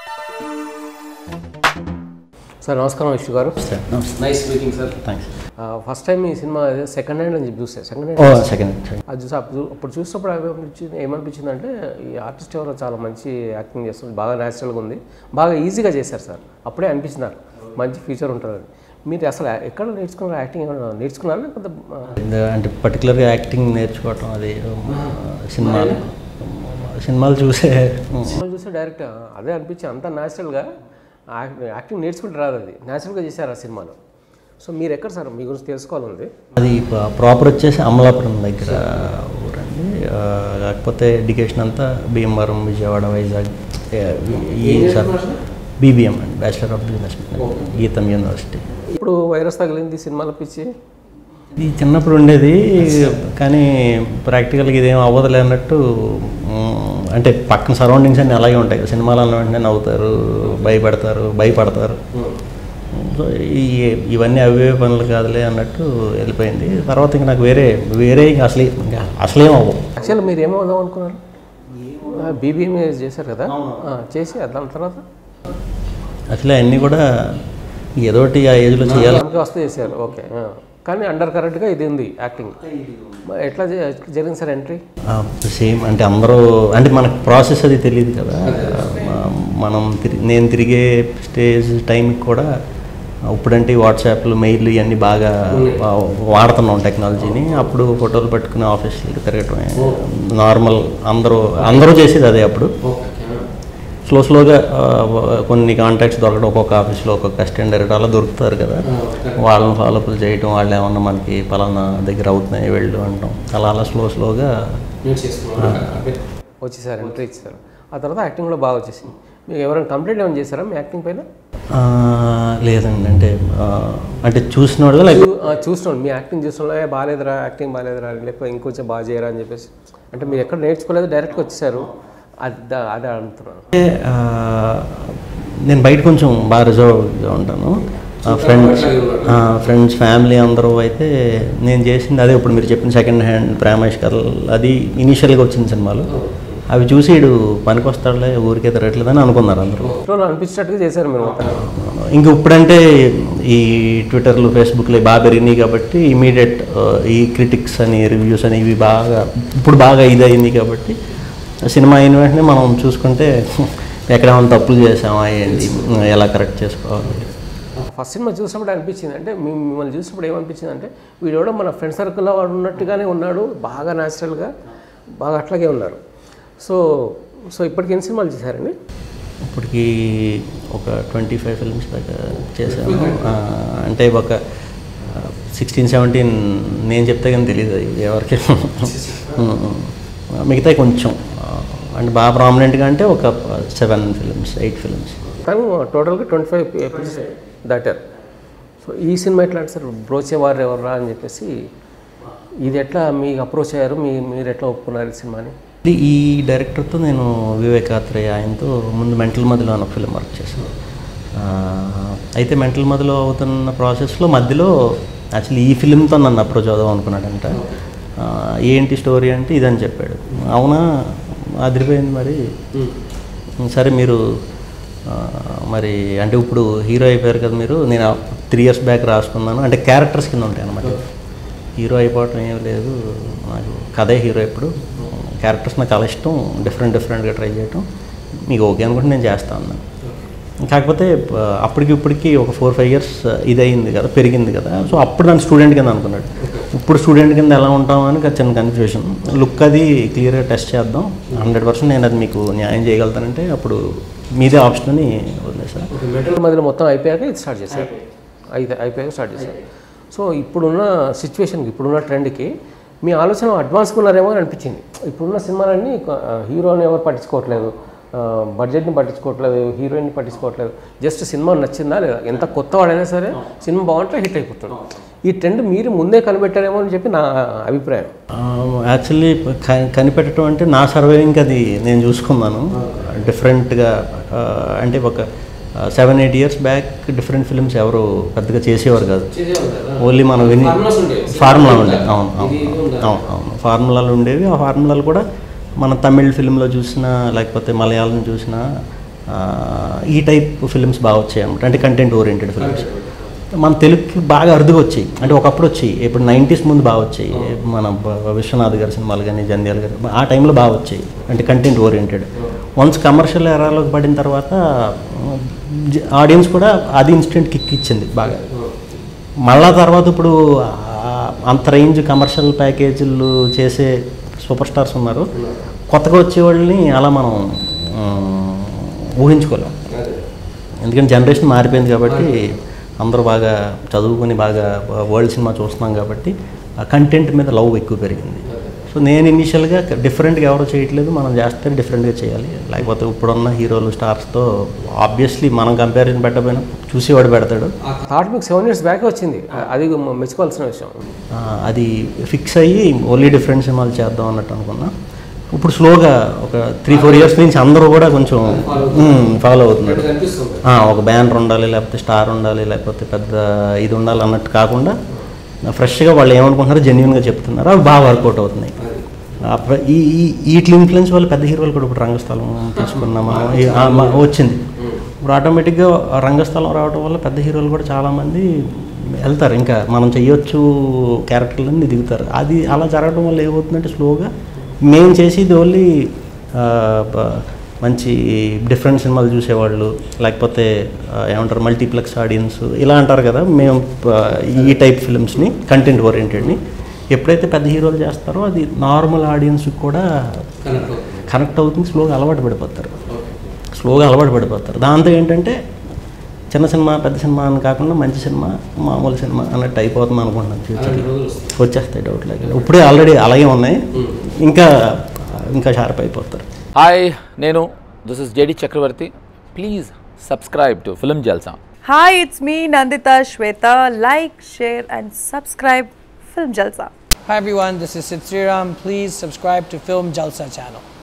Sir నమస్కారం Vishnu garu sir నమస్తే nice meeting sir thanks first time ఈ సినిమా సెకండ్ హ్యాండ్ అని చెప్పి చూస్తే సెకండ్ ఓ హ్యాండ్ సెకండ్ అది చూసి అప్పుడు అప్పుడు చూసినప్పుడు ఏమనిపించింది ఏమనిపించింది అంటే ఈ ఆర్టిస్ట్ ఎవరో చాలా మంచి యాక్టింగ్ చేస్తుంది బాగా న్యాచురల్గా ఉంది బాగా ఈజీగా చేశారు సార్ అప్పుడే అనిపించింది నాకు మంచి ఫ్యూచర్ ఉంటుందని మీరు అసలు ఎక్కడ నేర్చుకున్నారు యాక్టింగ్ ఏమైనా నేర్చుకున్నారా లేకపోతే ఆ, అంటే పర్టికులర్గా యాక్టింగ్ నేర్చుకోవటం అది ఆ, సినిమాలు సినిమాలు చూసే సినిమా చూస్తే డైరెక్ట్ అదే అనిపించి అంత న్యాచురల్గా యాక్టింగ్ నేర్చుకుంటే రాదు అది న్యాచురల్గా చేశారు ఆ సినిమాలో సో మీరు ఎక్కడ సార్ మీ గురించి తెలుసుకోవాలంది అది ప్రాపర్ వచ్చేసి అమలాపురం దగ్గర ఊరండి ఆ, కాకపోతే ఎడ్యుకేషన్ అంతా భీమవరం విజయవాడ వైజాగ్ ఏ, ఈ సార్ బీబీఎం అండి bachelor of business GITAM university ఇప్పుడు వైరస్ తగిలింది సినిమాల పిచ్చి ఇది చిన్నప్పుడు ఉండేది కానీ ప్రాక్టికల్గా ఇదేం అవ్వదులే అన్నట్టు మ్, అంటే పక్కన సరౌండింగ్స్ అన్నీ అలాగే ఉంటాయి సినిమాలు అన్న వెంటనే నవ్వుతారు భయపడతారు భయపడతారు సో ఈ ఇవన్నీ అవే పనులు కాదులే అన్నట్టు వెళ్ళిపోయింది తర్వాత ఇంకా నాకు వేరే వేరే ఇంకా అసలు ఇంకా అసలేం అవ్వవు యాక్చువల్ మీరు ఏమవుదాం అనుకున్నారు బీబీఎంఏ చేశారు కదా ఆ, చేసి దాని తర్వాత అసలు అన్నీ కూడా ఏదోటి ఆ ఏజ్లో చేయాలి దానికి వస్తే చేశారు ఓకే ఆ. కానీ అండర్ కరెక్ట్గా ఇది ఉంది యాక్టింగ్ మరి ఎట్లా జ- జరిగింది సార్ ఎంట్రీ సేమ్ అంటే అందరూ అంటే మనకు ప్రాసెస్ అది తెలియదు కదా మ- మనం తిరి- నేను తిరిగే స్టేజ్ టైంకి కూడా ఇప్పుడంటే ఈ వాట్సాప్లు మెయిల్ ఇవన్నీ బాగా వా- వాడుతున్నాం టెక్నాలజీని అప్పుడు ఫోటోలు పట్టుకుని ఆఫీస్కి తిరగటమే నార్మల్ అందరూ అందరూ చేసేది అదే అప్పుడు స్లో స్లోగా ఆ, కొన్ని కాంటాక్ట్స్ దొరకడం ఒక్కొక్క ఆఫీస్లో ఒక్కొక్క అసిస్టెంట్ డైరెక్టర్ అలా దొరుకుతారు కదా వాళ్ళని ఫాలోఅప్లు చేయటం వాళ్ళు ఏమన్నా మనకి పలానా దగ్గర అవుతున్నాయి వెళ్ళు అంటాం అలా అలా స్లో స్లోగా వచ్చేసారు ఎంట్రీ ఇచ్చారు ఆ తర్వాత యాక్టింగ్ కూడా బాగా వచ్చేసింది మీకు ఎవరైనా కంప్లైంట్ ఏమైనా చేశారా మీ యాక్టింగ్ పైన ఆ, లేదండి అంటే ఆ, అంటే చూసిన వాళ్ళు లైక్ ఆ, చూస్తున్నాడు మీ యాక్టింగ్ చూస్తున్నాడు "ఏ, బాగాలేదురా యాక్టింగ్ బాగాలేదురా లేకపోతే ఇంకొంచెం బాగా చేయరా అని చెప్పేసి అంటే మీరు ఎక్కడ నేర్చుకోలేదు డైరెక్ట్గా వచ్చేసారు అది దా- అదే అంటున్నాను ఆ, నేను బయట కొంచెం బాగా రిజర్వ్గా ఉంటాను ఫ్రెండ్స్ ఫ్రెండ్స్ ఫ్యామిలీ అందరూ అయితే నేను చేసింది అదే ఇప్పుడు మీరు చెప్పిన సెకండ్ హ్యాండ్ ప్రేమేష్ కథలు అది ఇనీషియల్గా వచ్చిన సినిమాలు అవి చూసి ఇడు పనికొస్తాడులే ఊరికే తిరగట్లేదని అనుకున్నారు అందరూ ఇంట్లో అనిపించినట్టుగా చేశారు మీరు మొత్తం ఇంక ఇప్పుడంటే ఈ ట్విట్టర్లు ఫేస్బుక్లు బాగా పెరిగినాయి కాబట్టి ఇమీడియట్ ఈ క్రిటిక్స్ అని రివ్యూస్ అని ఇవి బాగా ఇప్పుడు బాగా ఇది అయింది కాబట్టి సినిమా అయిన వెంటనే మనం చూసుకుంటే ఎక్కడ ఏమైనా తప్పులు చేసామా ఏంటి ఎలా కరెక్ట్ చేసుకోవాలి ఫస్ట్ సినిమా చూసినప్పుడు అనిపించింది అంటే మీ- మిమ్మల్ని చూసినప్పుడు ఏమనిపించింది అంటే వీడు ఎవడో మన ఫ్రెండ్ సర్కిల్లో వాడు ఉన్నట్టుగానే ఉన్నాడు బాగా న్యాచురల్గా బాగా అట్లాగే ఉన్నారు సో సో ఇప్పటికి ఎన్ని సినిమాలు చేశారండి ఇప్పటికి ఒక ట్వంటీ ఫైవ్ ఫిల్మ్స్ దాకా చేశాను ఆ, అంటే ఒక సిక్స్టీన్ సెవెంటీన్ నేను చెప్తే కానీ తెలియదు అది ఎవరికి మిగతా కొంచెం ఆ, అంటే బాగా ప్రామినెంట్గా అంటే ఒక సెవెన్ ఫిల్మ్స్ ఎయిట్ ఫిల్మ్స్ కానీ టోటల్గా ట్వంటీ ఫైవ్ ఎపిసోడ్స్ దాటారు సో ఈ సినిమా ఎట్లా అంటే సార్ బ్రోచేవారు ఎవర్రా అని చెప్పేసి ఇది ఎట్లా మీకు అప్రోచ్ అయ్యారు మీ మీరు ఎట్లా ఒప్పుకున్నారు ఈ సినిమాని ఇది ఈ డైరెక్టర్తో నేను వివేకాత్రేయ ఆయనతో ముందు మెంటల్ మదిలో అన్న ఫిల్మ్ వర్క్ చేశాను ఆ, అయితే మెంటల్ మదిలో అవుతున్న ప్రాసెస్లో మధ్యలో యాక్చువల్లీ ఈ ఫిల్మ్తో నన్ను అప్రోచ్ అవుదాం అనుకున్నాడంట ఆ, ఏంటి స్టోరీ అంటే ఇదని చెప్పాడు అవునా అదిరిపోయింది మరి సరే మీరు ఆ, మరి అంటే ఇప్పుడు హీరో అయిపోయారు కదా మీరు నేను త్రీ ఇయర్స్ బ్యాక్ రాసుకున్నాను అంటే క్యారెక్టర్స్ కింద ఉంటాయి అన్నమాట హీరో అయిపోవటం ఏం లేదు నాకు కథే హీరో ఇప్పుడు క్యారెక్టర్స్ నాకు చాలా ఇష్టం డిఫరెంట్ డిఫరెంట్గా ట్రై చేయటం మీకు ఓకే అనుకుంటే నేను చేస్తాను అన్నాను కాకపోతే ఆ, అప్పటికి ఇప్పటికి ఒక ఫోర్ ఫైవ్ ఇయర్స్ ఇది అయింది కదా పెరిగింది కదా సో అప్పుడు నన్ను స్టూడెంట్ కింద అనుకున్నాడు ఇప్పుడు స్టూడెంట్ కింద ఎలా ఉంటాం అని ఒక చిన్న కన్ఫ్యూజన్ లుక్ అది క్లియర్గా టెస్ట్ చేద్దాం హండ్రెడ్ పర్సెంట్ నేను అది మీకు న్యాయం చేయగలుగుతానంటే అప్పుడు మీదే ఆప్షన్ అని వదిలేసాను మెటీరియల్ మధ్యలో మొత్తం అయిపోయాక ఇది స్టార్ట్ చేశారు అయితే అయిపోయాక స్టార్ట్ చేశారు సో ఇప్పుడున్న సిచ్యువేషన్కి ఇప్పుడున్న ట్రెండ్కి మీ ఆలోచన అడ్వాన్స్గా ఉన్నారేమో అని అనిపించింది ఇప్పుడున్న సినిమాలన్నీ ఆ, హీరోని ఎవరు పట్టించుకోవట్లేదు ఆ, బడ్జెట్ని పట్టించుకోవట్లేదు హీరోయిన్ని పట్టించుకోవట్లేదు జస్ట్ సినిమా నచ్చిందా లేదా ఎంత కొత్త వాడైనా సరే సినిమా బాగుంటే హిట్ అయిపోతుంది ఈ ట్రెండ్ మీరు ముందే కనిపెట్టారేమో అని చెప్పి నా అభిప్రాయం యాక్చువల్లీ కనిపెట్టడం అంటే నా సర్వైవింగ్ అది నేను చూసుకున్నాను డిఫరెంట్గా అంటే ఒక seven eight years back different films ఎవరు పెద్దగా చేసేవారు కాదు ఓన్లీ మనం విని ఫార్ములా ఉండేది అవును అవును అవును అవును ఫార్ములాలు ఉండేవి ఆ ఫార్ములాలు కూడా మన తమిళ్ ఫిల్మ్లో చూసినా లేకపోతే మలయాళం చూసినా ఆ, ఈ టైప్ ఫిల్మ్స్ బాగా వచ్చాయి అన్నమాట అంటే కంటెంట్ ఓరియంటెడ్ ఫిల్మ్స్ మన తెలుగుకి బాగా అరుదుగా వచ్చాయి అంటే ఒకప్పుడు వచ్చాయి ఇప్పుడు నైంటీస్ ముందు బాగా వచ్చాయి మన బ- విశ్వనాథ్ గారి సినిమాలు కానీ జంధ్యాల గారి ఆ టైంలో బాగా వచ్చాయి అంటే కంటెంట్ ఓరియంటెడ్ వన్స్ కమర్షియల్ ఎరాలోకి పడిన తర్వాత ఆడియన్స్ కూడా అది ఇన్స్టెంట్ కిక్ ఇచ్చింది బాగా మళ్ళా తర్వాత ఇప్పుడు ఆ అంత రేంజ్ కమర్షియల్ ప్యాకేజీలు చేసే సూపర్ స్టార్స్ ఉన్నారు కొత్తగా వచ్చే వాళ్ళని అలా మనం ఆ, ఊహించుకోలేం ఎందుకంటే జనరేషన్ మారిపోయింది కాబట్టి అందరూ బాగా చదువుకొని బాగా వరల్డ్ సినిమా చూస్తున్నాం కాబట్టి ఆ కంటెంట్ మీద లవ్ ఎక్కువ పెరిగింది సో నేను ఇనిషియల్గా డిఫరెంట్గా ఎవరు చేయట్లేదు మనం చేస్తే డిఫరెంట్గా చేయాలి లేకపోతే ఇప్పుడున్న హీరోలు స్టార్స్తో ఆబ్వియస్లీ మనం కంపారిజన్ పెట్టకపోయినా చూసేవాడు పెడతాడు థాట్ మీకు సెవెన్ ఇయర్స్ బ్యాక్ వచ్చింది అది మెచ్చుకోవాల్సిన విషయం ఆ, అది ఫిక్స్ అయ్యి ఓన్లీ డిఫరెంట్ సినిమాలు చేద్దాం అన్నట్టు అనుకున్నా ఇప్పుడు స్లోగా ఒక త్రీ ఫోర్ ఇయర్స్ నుంచి అందరూ కూడా కొంచెం ఫాలో అవుతున్నారు ఆ, ఒక బ్యానర్ ఉండాలి లేకపోతే స్టార్ ఉండాలి లేకపోతే పెద్ద ఇది ఉండాలి అన్నట్టు కాకుండా ఫ్రెష్గా వాళ్ళు ఏమనుకుంటున్నారో జెన్యున్గా చెప్తున్నారు అవి బాగా వర్కౌట్ అవుతున్నాయి ఆ ప్ర- ఈ ఈ వీటి ఇన్ఫ్లుయెన్స్ వల్ల పెద్ద హీరోలు కూడా ఇప్పుడు రంగస్థలం తీసుకున్నాం మనం ఈ- ఆ, మ- వచ్చింది ఇప్పుడు ఆటోమేటిక్గా రంగస్థలం రావడం వల్ల పెద్ద హీరోలు కూడా చాలామంది వెళ్తారు ఇంకా మనం చెయ్యొచ్చు క్యారెక్టర్లన్నీ దిగుతారు అది అలా జరగడం వల్ల ఏమవుతుందంటే స్లోగా మేము చేసేది ఓన్లీ ఆ, బ- మంచి డిఫరెంట్ సినిమాలు చూసేవాళ్ళు లేకపోతే ఆ, ఏమంటారు మల్టీప్లెక్స్ ఆడియన్స్ ఇలా అంటారు కదా మేము ఆ, ఈ టైప్ ఫిల్మ్స్ని కంటెంట్ ఓరియంటెడ్ని ఎప్పుడైతే పెద్ద హీరోలు చేస్తారో అది నార్మల్ ఆడియన్స్కి కూడా కనెక్ట్ అవుతుంది స్లోగా అలవాటు పడిపోతారు స్లోగా అలవాటు పడిపోతారు దాంతో ఏంటంటే చిన్న సినిమా పెద్ద సినిమా అని కాకుండా మంచి సినిమా మామూలు సినిమా అన్నట్టు అయిపోతుంది అనుకుంటున్నాను ఫ్యూచర్లో వచ్చేస్తాయి డౌట్ లేక ఇప్పుడే ఆల్రెడీ అలాగే ఉన్నాయి ఇంకా ఇంకా షార్ప్ అయిపోతారు హాయ్ నేను this is JD Chakravarthy please subscribe to film Jalsa Hi, it's me Nandita Shweta. Like, share, and subscribe Film Jalsa. Hi everyone, this is Sid Sriram. Please subscribe to Film Jalsa channel.